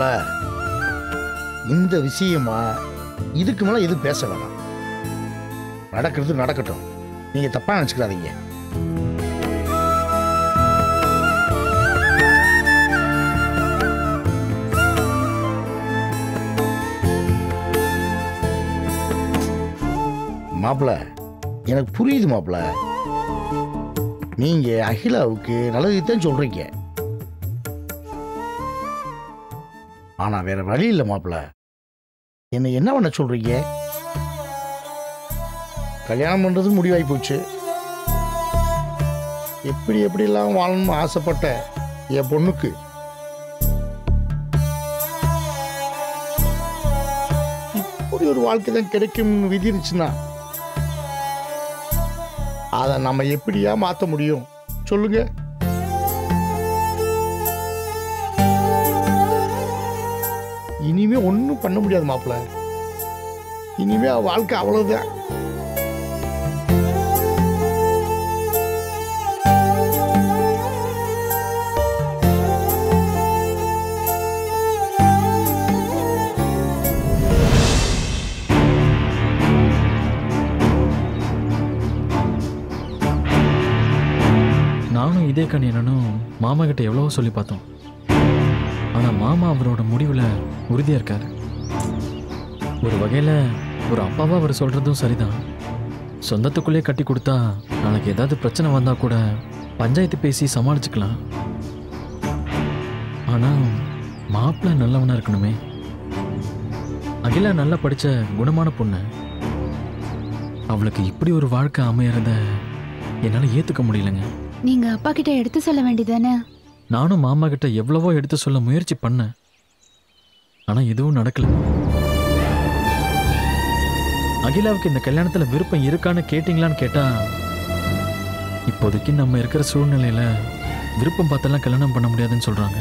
மாப்பிள இந்த விஷயமா இதுக்கு மேல எதுவும் பேச வேணாம் நடக்கிறது நடக்கட்டும் நீங்க தப்பா நினைச்சுக்கிறாதீங்க மாப்பிள எனக்கு புரியுது மாப்பிள நீங்க அகிலாவுக்கு நல்லதுதான் சொல்றீங்க ஆனா வேற வழி இல்லை மாப்பிள என்ன என்ன பண்ண சொல்றீங்க கல்யாணம் பண்றது முடிவாகி போச்சு எப்படி எப்படிலாம் வாழணும்னு ஆசைப்பட்ட என் பொண்ணுக்கு இப்படி ஒரு வாழ்க்கை தான் கிடைக்கும்னு விதிருச்சுன்னா அதை நம்ம எப்படியா மாற்ற முடியும் சொல்லுங்க இனிமே ஒன்றும் பண்ண முடியாது மாப்பிள்ள இனிமே அவ வாழ்க்கை அவ்வளவுதான் நானும் இதே கண்ணியனும் மாமா கிட்ட எவ்வளவோ சொல்லி பார்த்தோம் ஆனால் மாமா அவரோட முடிவில் உறுதியாக இருக்காரு ஒரு வகையில் ஒரு அப்பாவா அவர் சொல்கிறதும் சரிதான் சொந்தத்துக்குள்ளே கட்டி கொடுத்தா நாளைக்கு ஏதாவது பிரச்சனை வந்தால் கூட பஞ்சாயத்து பேசி சமாளிச்சுக்கலாம் ஆனால் மாப்பிள்ளை நல்லவனாக இருக்கணுமே அகிலா நல்லா படித்த குணமான பொண்ணு அவளுக்கு இப்படி ஒரு வாழ்க்கை அமையறத என்னால் ஏற்றுக்க முடியலங்க நீங்க அப்பா கிட்ட எடுத்து சொல்ல வேண்டியதானே நானும் மாமா கிட்ட எவ்வளவோ எடுத்து சொல்ல முயற்சி பண்ணேன் ஆனா எதுவும் நடக்கல அகிலாவுக்கு இந்த கல்யாணத்துல விருப்பம் இருக்கான்னு கேட்டிங்களான்னு கேட்டா இப்போதைக்கு நம்ம இருக்கிற சூழ்நிலையில விருப்பம் பார்த்தெல்லாம் கல்யாணம் பண்ண முடியாதுன்னு சொல்றாங்க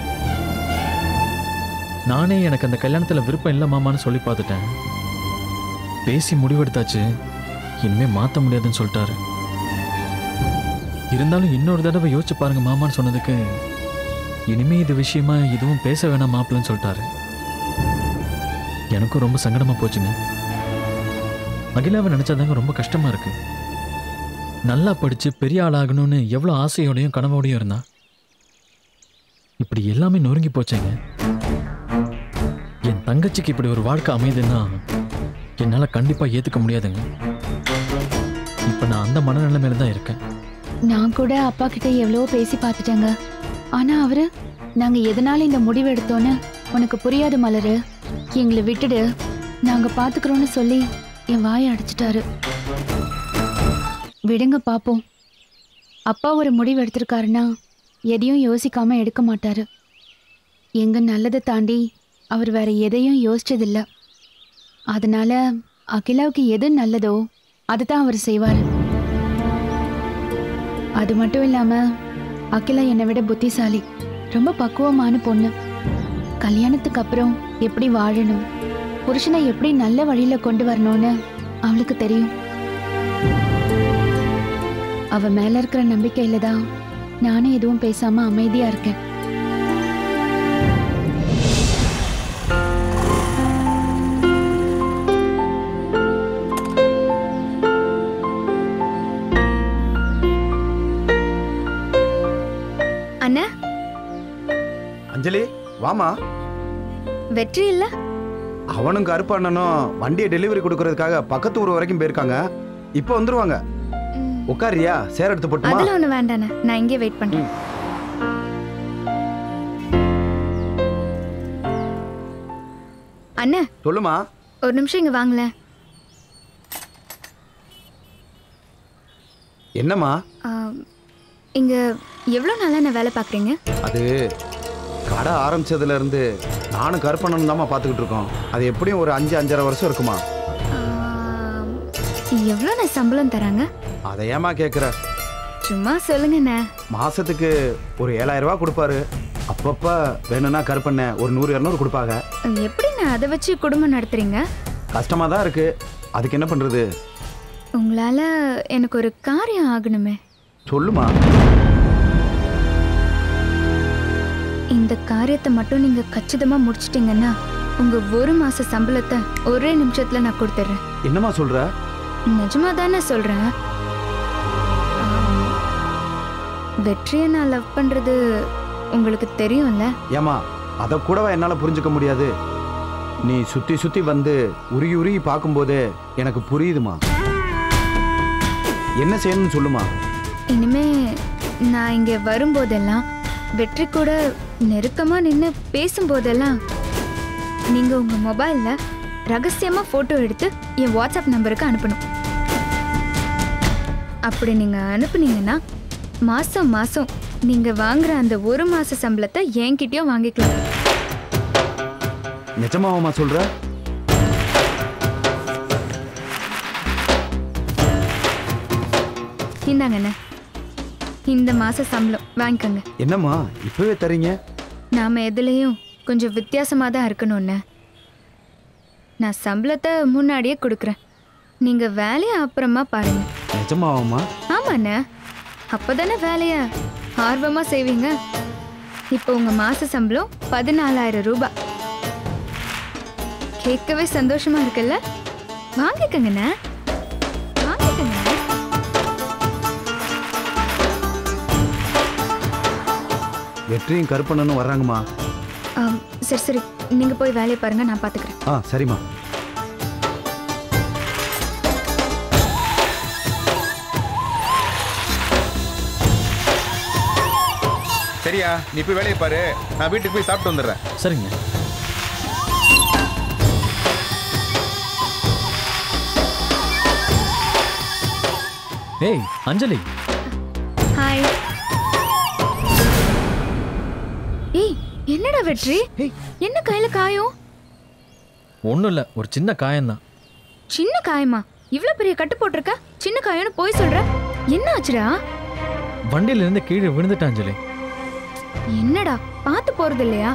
நானே எனக்கு அந்த கல்யாணத்துல விருப்பம் இல்லை மாமான்னு சொல்லி பார்த்துட்டேன் பேசி முடிவெடுத்தாச்சு இனிமே மாத்த முடியாதுன்னு சொல்லிட்டாரு இருந்தாலும் இன்னொரு தடவை யோசிச்சு பாருங்க மாமான்னு சொன்னதுக்கு இனிமே இது விஷயமா எதுவும் பேச வேணாம் மாப்பிள்ளன்னு சொல்லிட்டாரு எனக்கும் ரொம்ப சங்கடமா போச்சுங்க அகிலாவை நினைச்சாதாங்க ரொம்ப கஷ்டமா இருக்கு நல்லா படிச்சு பெரிய ஆளாகணும்னு எவ்வளோ ஆசையோடையும் கனவோடையும் இருந்தா இப்படி எல்லாமே நொறுங்கி போச்சேங்க என் தங்கச்சிக்கு இப்படி ஒரு வாழ்க்கை அமையுதுன்னா என்னால் கண்டிப்பாக ஏற்றுக்க முடியாதுங்க இப்போ நான் அந்த மனநிலைமையில தான் இருக்கேன் நான் கூட அப்பா கிட்ட எவ்வளவோ பேசி பார்த்துட்டேங்க ஆனா அவரு நாங்க எதனால இந்த முடிவு எடுத்தோன்னு உனக்கு புரியாது மலரு எங்களை விட்டுடு நாங்க பாத்துக்கிறோம்னு சொல்லி என் வாயை அடைச்சிட்டாரு விடுங்க பாப்போம் அப்பா ஒரு முடிவு எடுத்திருக்காருன்னா எதையும் யோசிக்காம எடுக்க மாட்டாரு எங்க நல்லதை தாண்டி அவர் வேற எதையும் யோசிச்சதில்ல அதனால அகிலாவுக்கு எது நல்லதோ அதுதான் அவர் செய்வாரு அது மட்டும் இல்லாம அகிலா என்னை விட புத்திசாலி ரொம்ப பக்குவமான பொண்ணு கல்யாணத்துக்கு அப்புறம் எப்படி வாழணும் புருஷனை எப்படி நல்ல வழியில கொண்டு வரணும்னு அவளுக்கு தெரியும் அவ மேல இருக்கிற நம்பிக்கையில தான் நானும் எதுவும் பேசாம அமைதியா இருக்கேன் அண்ணா அஞ்சலி வாமா வெற்றி இல்ல அவனும் கருப்பு அண்ணனும் வண்டியை டெலிவரி கொடுக்கறதுக்காக பக்கத்து ஊர் வரைக்கும் போயிருக்காங்க இப்போ வந்துருவாங்க உட்காரியா சேர் எடுத்து போட்டுமா அதெல்லாம் ஒண்ணு வேண்டாண்ணே நான் இங்கே வெயிட் பண்றேன் அண்ணா சொல்லுமா ஒரு நிமிஷம் இங்க வாங்களேன் என்னம்மா ஆ, இங்க எவ்வளோ நாளா நான் வேலை பார்க்குறீங்க அது கடை ஆரம்பிச்சதுல இருந்து நானும் கருப்பண்ணனும் தாம்மா பார்த்துக்கிட்டு இருக்கோம் அது எப்படியும் ஒரு அஞ்சு அஞ்சரை வருஷம் இருக்குமா எவ்வளோ நான் சம்பளம் தராங்க அதை ஏமா கேட்குற சும்மா சொல்லுங்கண்ணே மாசத்துக்கு ஒரு ஏழாயிரம் ரூபாய் கொடுப்பாரு அப்பப்ப வேணும்னா கருப்பண்ண ஒரு நூறு இரநூறு கொடுப்பாங்க எப்படிண்ணே அதை வச்சு குடும்பம் நடத்துறீங்க கஷ்டமா தான் இருக்கு அதுக்கு என்ன பண்றது உங்களால எனக்கு ஒரு காரியம் ஆகணுமே சொல்லுமா இந்த காரியத்தை மட்டும் நீங்க கச்சிதமா முடிச்சிட்டீங்கன்னா உங்க ஒரு மாச சம்பளத்தை ஒரே நிமிஷத்துல நான் கொடுத்துட்றேன் என்னம்மா சொல்ற நிஜமா தானே சொல்றேன் ஆம், வெற்றியை நான் லவ் பண்றது உங்களுக்கு தெரியும்ல ஏமா அதை கூடவா என்னால புரிஞ்சுக்க முடியாது நீ சுத்தி சுத்தி வந்து உருகி உருகி பார்க்கும்போதே எனக்கு புரியுதுமா என்ன செய்யணும்னு சொல்லுமா இனிமே நான் இங்க வரும்போதெல்லாம் வெற்றி கூட நெருக்கமா நின்று பேசும்போதெல்லாம் நீங்க உங்க மொபைல்ல ரகசியமா போட்டோ எடுத்து என் வாட்ஸ்அப் நம்பருக்கு அனுப்பணும் அப்படி நீங்க அனுப்புனீங்கன்னா மாசம் மாசம் நீங்க வாங்குற அந்த ஒரு மாச சம்பளத்தை என்கிட்டயும் வாங்கிக்கலாம் நிஜமாவாமா சொல்ற இந்தாங்கண்ணே இந்த மாச சம்பளம் வாங்கிக்கோங்க என்னம்மா இப்பவே தரீங்க நாம எதுலேயும் கொஞ்சம் வித்தியாசமாக தான் இருக்கணும்னு நான் சம்பளத்தை முன்னாடியே கொடுக்குறேன் நீங்க வேலையை அப்புறமா பாருங்க நிஜமாவாமா ஆமாண்ணே அப்பதானே வேலைய ஆர்வமா செய்வீங்க இப்போ உங்க மாச சம்பளம் பதினாலாயிரம் ரூபாய் கேட்கவே சந்தோஷமா இருக்குல்ல வாங்கிக்கங்கண்ணே வாங்கிக்கங்க வெற்றியும் கருப்பண்ணனும் வர்றாங்கம்மா ஆம், சரி சரி நீங்க போய் வேலையை பாருங்க நான் பாத்துக்கிறேன் ஆ சரிம்மா சரியா நீ போய் வேலையை பாரு நான் வீட்டுக்கு போய் சாப்பிட்டு வந்துடுறேன் சரிங்க ஏய் அஞ்சலி ஹாய் ஏய் என்னடா வெற்றி என்ன கையில காயம் ஒன்றும் இல்லை ஒரு சின்ன காயம்தான் சின்ன காயமா இவ்ளோ பெரிய கட்டு போட்டிருக்க சின்ன காயம்னு போய் சொல்ற என்ன ஆச்சுடா வண்டியிலேருந்து கீழே விழுந்துட்டான் அஞ்சலி என்னடா பார்த்து போறது இல்லையா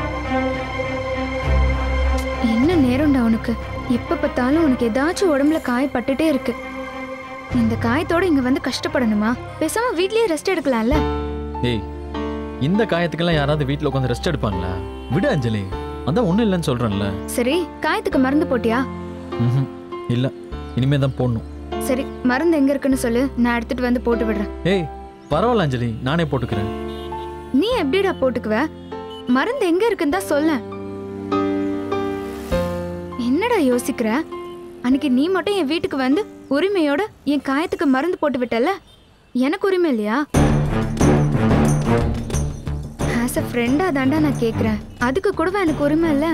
என்ன நேரம்டா உனக்கு எப்ப பார்த்தாலும் உனக்கு ஏதாச்சும் உடம்புல காய் பட்டுட்டே இருக்கு இந்த காயத்தோட இங்க வந்து கஷ்டப்படணுமா பேசாம வீட்லயே ரெஸ்ட் எடுக்கலாம்ல ஏய் இந்த காயத்துக்கெல்லாம் யாராவது வீட்டில் உட்காந்து ரெஸ்ட் எடுப்பாங்களா விடு அஞ்சலி அதான் ஒன்றும் இல்லைன்னு சொல்கிறேன்ல சரி காயத்துக்கு மருந்து போட்டியா ம் இல்லை இனிமே தான் போடணும் சரி மருந்து எங்க இருக்குன்னு சொல்லு நான் எடுத்துட்டு வந்து போட்டு விடுறேன் ஏய் பரவாயில்ல அஞ்சலி நானே போட்டுக்கிறேன் நீ எப்படிடா போட்டுக்குவ மருந்து எங்க இருக்குன்னு தான் சொல்ல என்னடா யோசிக்கிற அன்னைக்கு நீ மட்டும் என் வீட்டுக்கு வந்து உரிமையோட என் காயத்துக்கு மருந்து போட்டு விட்டல எனக்கு உரிமை இல்லையா ஆஸ் அ ஃப்ரெண்டா தாண்டா நான் கேக்குறேன் அதுக்கு கூடவா எனக்கு உரிமை இல்ல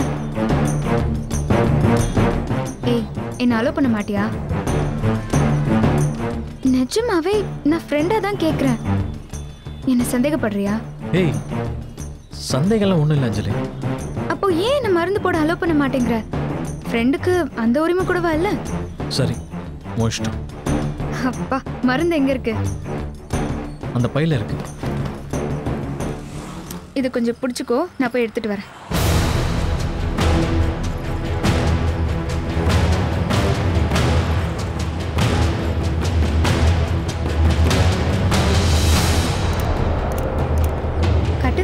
ஏய் என்ன அலோ பண்ண மாட்டியா நிஜமாவே நான் ஃப்ரெண்டா தான் கேக்குறேன் என்ன சந்தேகப்படுறியா ஏய் சந்தேகம்லாம் ஒன்றும் இல்லை அஞ்சலி அப்போ ஏன் என்ன மருந்து போட அலோ பண்ண மாட்டேங்கிற ஃப்ரெண்டுக்கு அந்த உரிமை கூடவா இல்ல சரி உன் இஷ்டம் அப்பா மருந்து எங்க இருக்கு அந்த பையில இருக்கு இது கொஞ்சம் பிடிச்சிக்கோ நான் போய் எடுத்துட்டு வரேன் காட்டு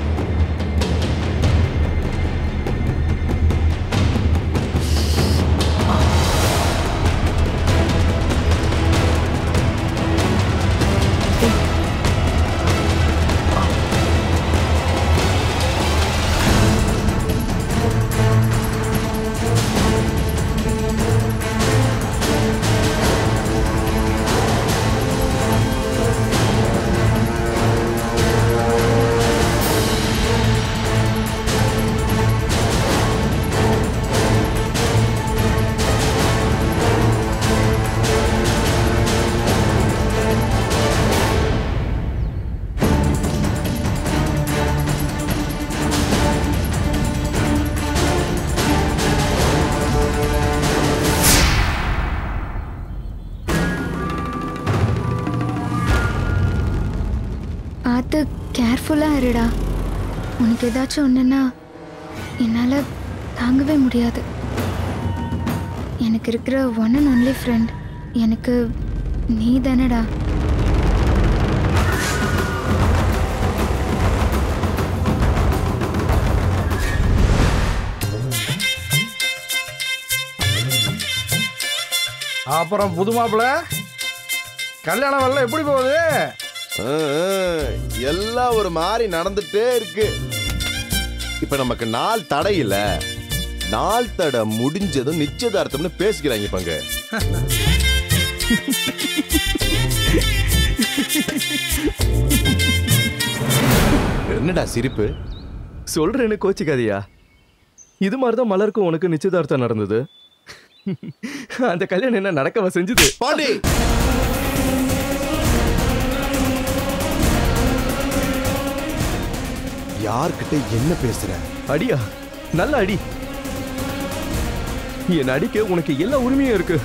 பார்த்து கேர்ஃபுல்லாக இருடா உனக்கு ஏதாச்சும் ஒன்றுன்னா என்னால் தாங்கவே முடியாது எனக்கு இருக்கிற ஒன் அண்ட் ஒன்லி ஃப்ரெண்ட் எனக்கு நீ தானடா அப்புறம் புது மாப்பிள்ள கல்யாணம் வரல எப்படி போகுது ஆ, ஆ, எல்லாம் ஒரு மாதிரி நடந்துட்டே இருக்கு இப்ப நமக்கு நாள் தடை இல்ல நாள் தடை முடிஞ்சதும் நிச்சயதார்த்தம்னு பேசிக்கிறாங்க பங்கு என்னடா சிரிப்பு சொல்றேன்னு கோச்சிக்காதியா இது மாதிரி தான் மலருக்கும் உனக்கு நிச்சயதார்த்தம் நடந்தது அந்த கல்யாணம் என்ன நடக்கவா செஞ்சது பாண்டி யார்கிட்ட என்ன பேசுற அடியா நல்ல அடி என் அடிக்க உனக்கு எல்லா உரிமையும் இருக்கு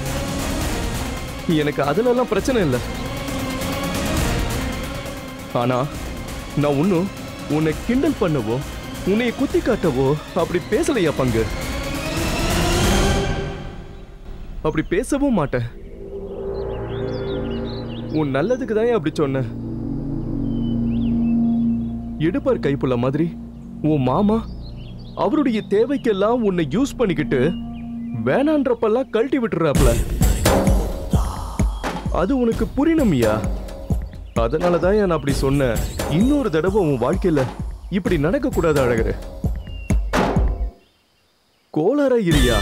எனக்கு அதுலலாம் பிரச்சனை இல்லை ஆனா நான் ஒன்னும் உன்னை கிண்டல் பண்ணவோ உன்னை குத்தி காட்டவோ அப்படி பேசலையா பங்கு அப்படி பேசவும் மாட்டேன் உன் நல்லதுக்கு தான் அப்படி சொன்னேன் இடுப்பார் கைப்புள்ள மாதிரி உன் மாமா அவருடைய தேவைக்கெல்லாம் உன்னை யூஸ் பண்ணிக்கிட்டு வேணான்றப்பெல்லாம் கழட்டி விட்டுறாப்ல அது உனக்கு புரியணுமியா அதனால தான் நான் அப்படி சொன்னேன் இன்னொரு தடவை உன் வாழ்க்கையில இப்படி நடக்க கூடாது அழகரு கோளாரா இரியா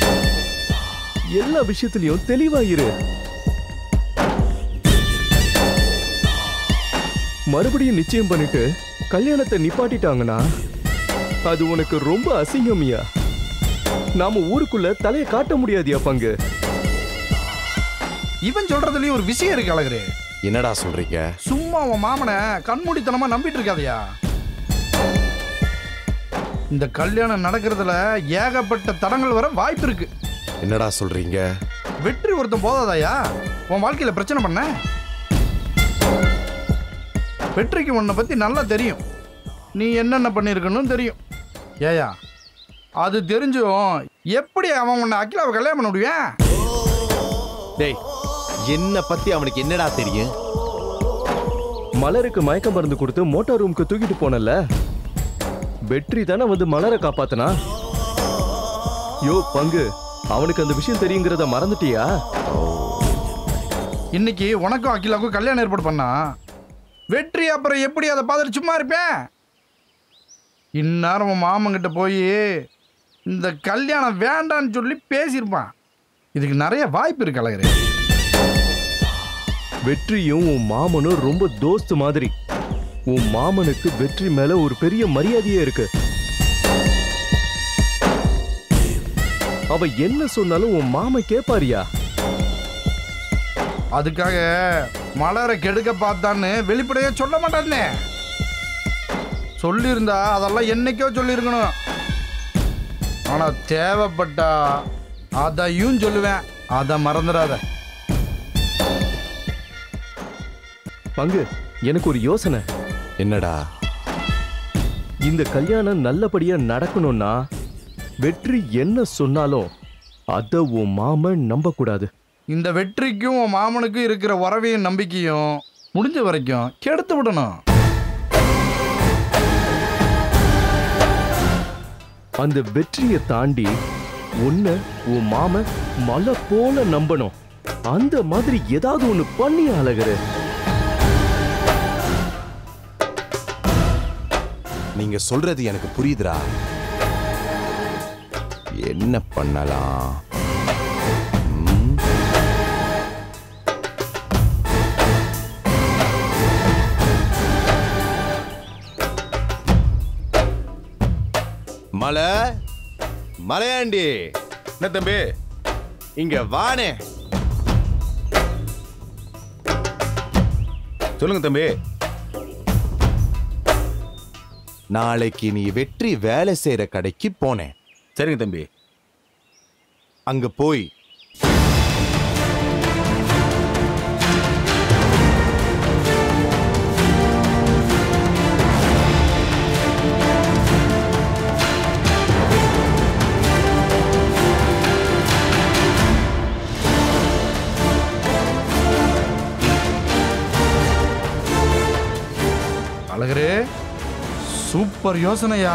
எல்லா விஷயத்திலையும் தெளிவா இரு மறுபடியும் நிச்சயம் பண்ணிட்டு கல்யாணத்தை நிப்பாட்டிட்டாங்கன்னா அது உனக்கு ரொம்ப அசிங்கமியா நாம ஊருக்குள்ள தலைய காட்ட முடியாதியா பங்கு இவன் சொல்றதுலயும் ஒரு விஷயம் இருக்கு அழகரு என்னடா சொல்றீங்க சும்மா உன் மாமனை கண்மூடித்தனமா நம்பிட்டு இருக்காதயா இந்த கல்யாணம் நடக்கிறதுல ஏகப்பட்ட தடங்கள் வர வாய்ப்பு இருக்கு என்னடா சொல்றீங்க வெற்றி ஒருத்தன் போதாதாயா உன் வாழ்க்கையில பிரச்சனை பண்ண வெற்றிக்கு உன்னை பத்தி நல்லா தெரியும் நீ என்னென்ன பண்ணியிருக்கணும் தெரியும் ஏயா அது தெரிஞ்சும் எப்படி அவன் உன்னை அகிலாவை கல்யாணம் பண்ண முடியும் டேய் என்ன பத்தி அவனுக்கு என்னடா தெரியும் மலருக்கு மயக்க மருந்து கொடுத்து மோட்டார் ரூமுக்கு தூக்கிட்டு போனல வெற்றி தானே வந்து மலரை காப்பாத்தனா யோ பங்கு அவனுக்கு அந்த விஷயம் தெரியுங்கிறத மறந்துட்டியா இன்னைக்கு உனக்கும் அகிலாவுக்கும் கல்யாணம் ஏற்பாடு பண்ணா வெற்றி அப்புறம் எப்படி அதை பார்த்துட்டு சும்மா இருப்பேன் இந்நேரம் உன் மாமங்கிட்ட போய் இந்த கல்யாணம் வேண்டான்னு சொல்லி பேசியிருப்பான் இதுக்கு நிறைய வாய்ப்பு இருக்கு அழகரே வெற்றியும் உன் மாமனும் ரொம்ப தோஸ்து மாதிரி உன் மாமனுக்கு வெற்றி மேல ஒரு பெரிய மரியாதையே இருக்கு அவ என்ன சொன்னாலும் உன் மாமன் கேப்பாரியா அதுக்காக மலரை கெடுக்க பார்த்தான்னு வெளிப்படையா சொல்ல மாட்டானே சொல்லியிருந்தா அதெல்லாம் என்னைக்கோ சொல்லியிருக்கணும் ஆனா தேவைப்பட்டா அதையும் சொல்லுவேன் அதை மறந்துடாத பங்கு எனக்கு ஒரு யோசனை என்னடா இந்த கல்யாணம் நல்லபடியா நடக்கணும்னா வெற்றி என்ன சொன்னாலும் அத உன் மாமன் நம்ப கூடாது இந்த வெற்றிக்கும் உன் மாமனுக்கும் இருக்கிற உறவையும் நம்பிக்கையும் முடிஞ்ச வரைக்கும் கெடுத்து விடணும் அந்த வெற்றியை தாண்டி உன்னை உன் மாமன் மலை போல நம்பணும் அந்த மாதிரி ஏதாவது ஒண்ணு பண்ணி அழகரு நீங்க சொல்றது எனக்கு புரியுதுடா என்ன பண்ணலாம் ம்? மலை மலையாண்டி என்ன தம்பி இங்க வானே சொல்லுங்க தம்பி நாளைக்கு நீ வெற்றி வேலை செய்யற கடைக்கு போனேன் சரிங்க தம்பி அங்க போய் அழகரே சூப்பர் யோசனையா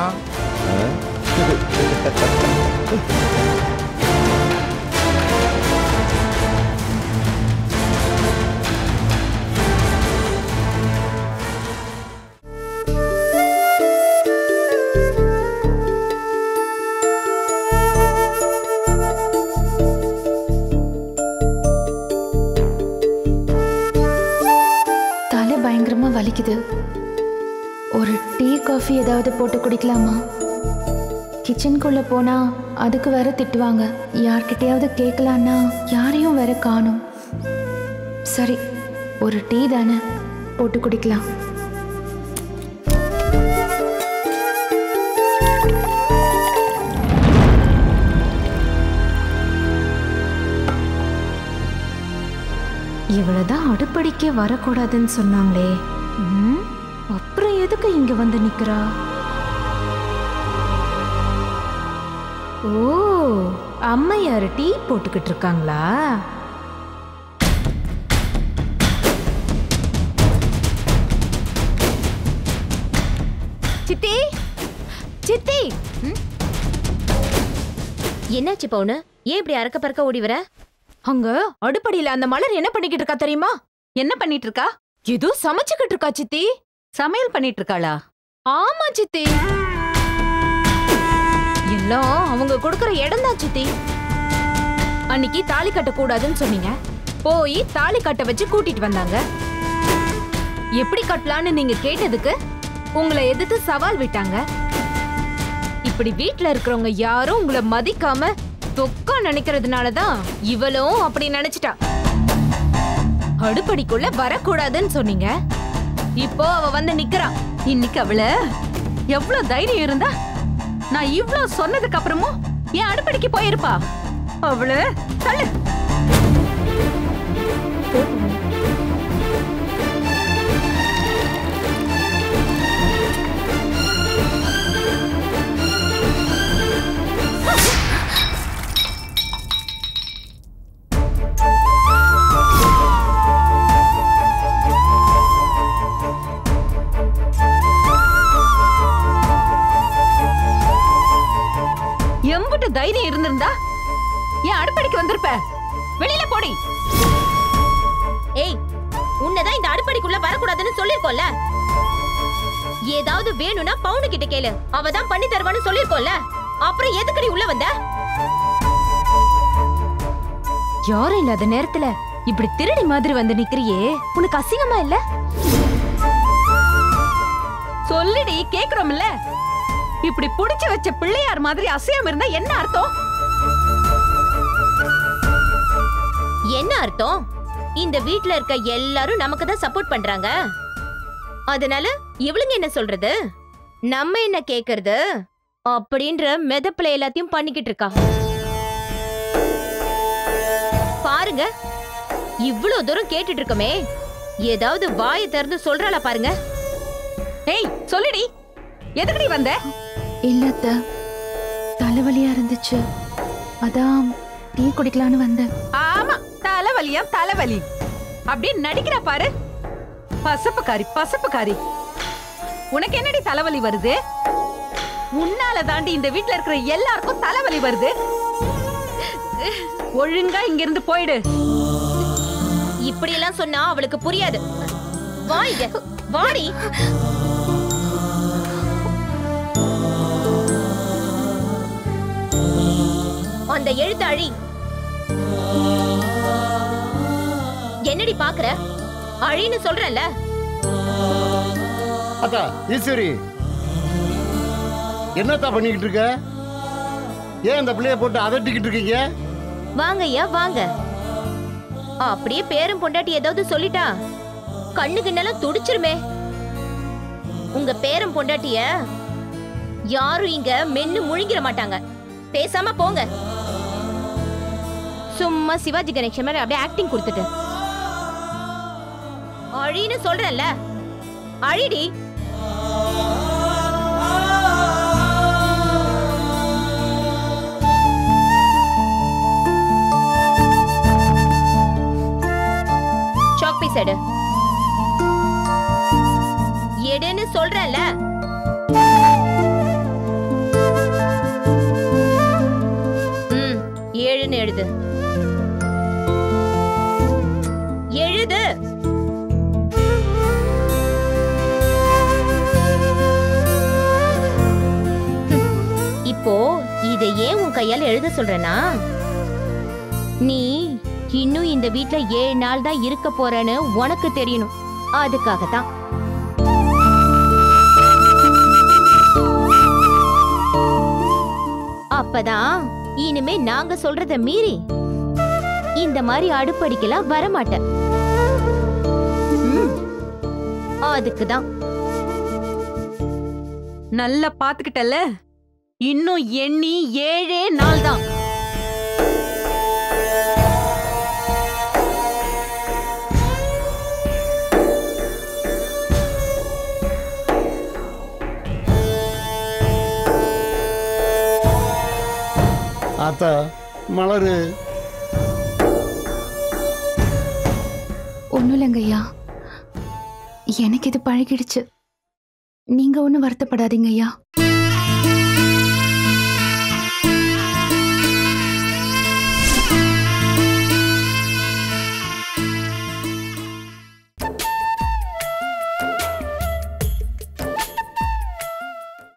காஃபி ஏதாவது போட்டு குடிக்கலாமா கிச்சனுக்குள்ள போனா அதுக்கு வேற திட்டுவாங்க யார்கிட்டயாவது கேட்கலான்னா யாரையும் வேற காணும் சரி ஒரு டீ தானே போட்டு குடிக்கலாம் இவ்வளவுதான் அடுப்படிக்கே வரக்கூடாதுன்னு சொன்னாங்களே ம், அப்புறம் எதுக்கு இங்க வந்து நிக்கிறா ஓ அம்மையார் டீ போட்டுக்கிட்டு இருக்காங்களா சித்தி சித்தி என்னாச்சு பவுனு ஏன் இப்படி அறக்க பறக்க ஓடி வர அங்க அடுப்படியில அந்த மலர் என்ன பண்ணிக்கிட்டு இருக்கா தெரியுமா என்ன பண்ணிட்டு இருக்கா ஏதோ சமைச்சுக்கிட்டு இருக்கா சித்தி சமையல் பண்ணிட்டு இருக்காளா ஆமா சித்தி எல்லாம் அவங்க கொடுக்கற இடம் தான் சித்தி அன்னைக்கு தாலி கட்ட கூடாதுன்னு சொன்னீங்க போய் தாலி கட்ட வச்சு கூட்டிட்டு வந்தாங்க எப்படி கட்டலான்னு நீங்க கேட்டதுக்கு உங்களை எதிர்த்து சவால் விட்டாங்க இப்படி வீட்ல இருக்கிறவங்க யாரும் உங்களை மதிக்காம தொக்கா நினைக்கிறதுனால தான் இவளும் அப்படி நினைச்சிட்டா அடுப்படிக்குள்ள வரக்கூடாதுன்னு சொன்னீங்க இப்போ அவ வந்து நிக்கிறா இன்னைக்கு அவள எவ்வளவு தைரியம் இருந்தா நான் இவ்ளோ சொன்னதுக்கு அப்புறமும் என் அடுப்படிக்கு போயிருப்பா அவள தள்ளு எம்புட்டு தைரியம் இருந்திருந்தா என் அடுப்படிக்கு வந்திருப்ப வெளியில போடி ஏய் உன்னதான் இந்த அடுப்படிக்குள்ள வரக்கூடாதுன்னு சொல்லிருக்கோம்ல ஏதாவது வேணும்னா பவுனு கிட்ட கேளு அவ தான் பண்ணி தருவான்னு சொல்லிருக்கோம்ல அப்புறம் எதுக்குடி உள்ள வந்த யாரும் இல்லாத நேரத்துல இப்படி திருடி மாதிரி வந்து நிக்கிறியே உனக்கு அசிங்கமா இல்ல சொல்லிடி கேக்குறோம்ல இப்படி புடிச்சு வச்ச பிள்ளையார் மாதிரி அசையாம இருந்தா என்ன அர்த்தம் என்ன அர்த்தம் இந்த வீட்ல இருக்க எல்லாரும் நமக்கு தான் சப்போர்ட் பண்றாங்க அதனால இவளுங்க என்ன சொல்றது நம்ம என்ன கேக்குறது அப்படின்ற மெதப்பிளை எல்லாத்தையும் பண்ணிக்கிட்டு இருக்கா பாருங்க இவ்ளோ தூரம் கேட்டுட்டு இருக்கமே ஏதாவது வாயை திறந்து சொல்றாளா பாருங்க ஏய் சொல்லுடி எதுக்குடி வந்த இல்லத்த தலைவலியா இருந்துச்சு அதான் டீ குடிக்கலான்னு வந்தேன் ஆமா தலைவலியா தலைவலி அப்படியே நடிக்கிற பாரு பசப்புக்காரி பசப்புக்காரி உனக்கு என்னடி தலைவலி வருது உன்னால தாண்டி இந்த வீட்ல இருக்கிற எல்லாருக்கும் தலைவலி வருது ஒழுங்கா இங்க இருந்து போயிடு இப்படி எல்லாம் சொன்னா அவளுக்கு புரியாது வாங்க வாடி அந்த எழுத்து அழி என்னடி பாக்குற அழின்னு சொல்றல அத்தா ஈஸ்வரி என்னத்தா பண்ணிக்கிட்டு இருக்க ஏன் இந்த பிள்ளைய போட்டு அதட்டிக்கிட்டு இருக்கீங்க வாங்க ஐயா வாங்க அப்படியே பேரும் பொண்டாட்டி ஏதாவது சொல்லிட்டா கண்ணு கிண்ணெல்லாம் துடிச்சிருமே உங்க பேரும் பொண்டாட்டிய யாரும் இங்க மென்னு முழுங்கிட மாட்டாங்க பேசாம போங்க சும்மா சிவாஜி கணேசன் மாதிரி அப்படியே ஆக்டிங் கொடுத்துட்டு அழின்னு சொல்றேன்ல அழிடி சாக் பீஸ் எடு எடுன்னு சொல்றேன்ல ம் ஏழுன்னு எழுது எழுது இப்போ இதை ஏன் உன் கையால எழுத சொல்றேனா நீ இன்னும் இந்த வீட்ல ஏழு நாள் தான் இருக்க போறேன்னு உனக்கு தெரியணும் அதுக்காக தான் அப்பதான் இனிமே நாங்க சொல்றத மீறி இந்த மாதிரி அடுப்படிக்கெல்லாம் வரமாட்டேன் ம். அதுக்குதான் நல்லா பாத்துக்கிட்டல இன்னும் எண்ணி ஏழே நாள் தான் ஆத்தா மலரு ஒன்றும் இல்லைங்க ஐயா எனக்கு இது பழகிடுச்சு நீங்க ஒன்றும் வருத்தப்படாதீங்க ஐயா